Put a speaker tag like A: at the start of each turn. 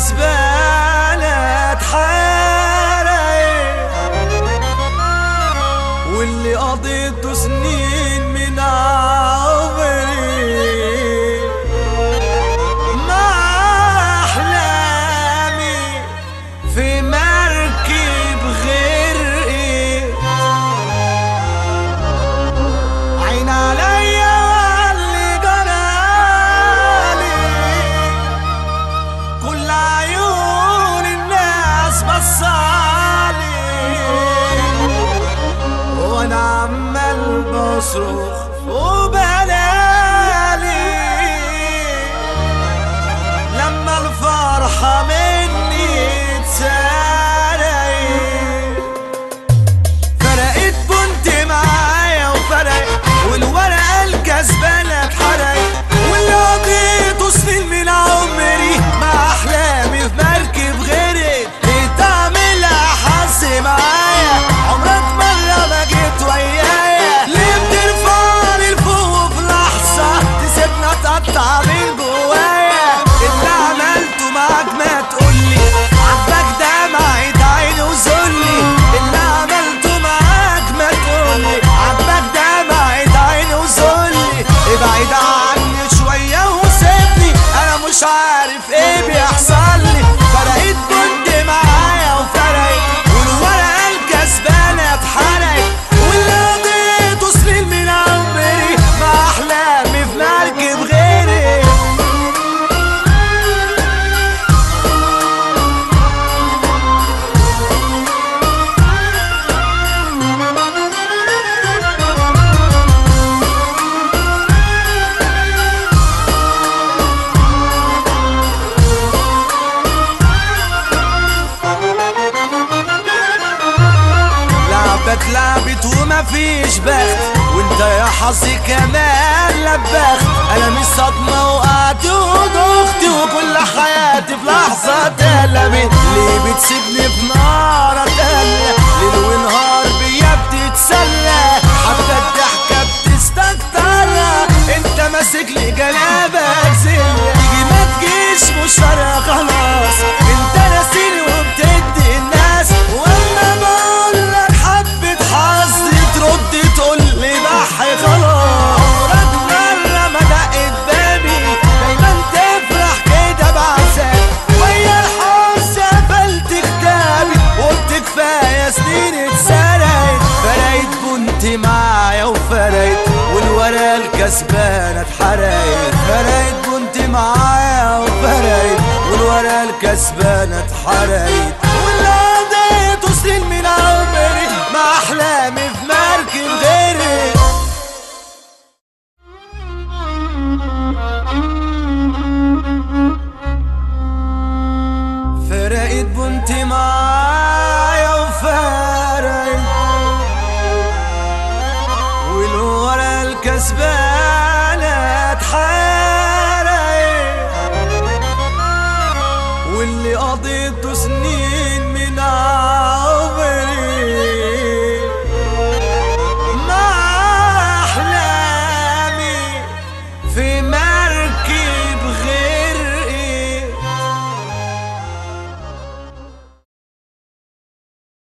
A: الكسبانة اتحرق واللي قضيته سنين من عمري مع أحلامي في مركب غرقت عين عليا واللي جرالي كل عيون الناس بصالي وانا عمال بصرخ وبلالي لما الفرحة مني اتسرقت فرقت بنت معايا وفرقت والورقة الكسبانة اتحرقت واللي قضيته سنين من عمري مع أحلامي في مركب غرقت بتعملها حظ معايا عمرك مرة ما جيت ويايا ليه بترفعني لفوق في لحظة تسيبنا تقطع من جوايا اللي عملته معاك ما تقولي عباك دمعة عيني وذلي اللي عملته معاك ما تقولي عباك دمعة عيني وذلي ابعد عني شوية وسيبني انا مش عارف ايه بيحصل لي فرقت بنت معايا وفرقت والورقة الكسبانة اتحرقت واللي قضيته سنين من عمري مع احلامي في مركب غيري لعبك لعبت وما فيش بخت وانت يا حظي كمان لبخت انا مش صدمة وقعت ودخت وكل حياتي في لحظة اتقلبت ليه بتسيبني في نار اتقلى ليل ونهار بيا بتتسلى حتى الضحكة بتستكترها انت ماسك لي جنابك زلة تيجي ما تجيش مش فارقة خلاص انت ناسيني وبتدي الناس وانا بقول لك حبة حظ ترد تقول لي ضحي خلاص عمرك مرة ما دقت بابي دايما تفرح كده بعزك ويا الحظ قفلت كتابي قلت كفاية سنين اتسرقت فرقت بنت معايا وفرقت والورقة الكسبانة اتحرقت فرقت بنت معايا وفرقت والورقة الكسبانة اتحرقت واللي قضيته سنين من عمري مع أحلامي في مركب غيري فرقت بنتي معايا وفرقت والورا الكسبانة اتحرقت واللي قضيته سنين من عمري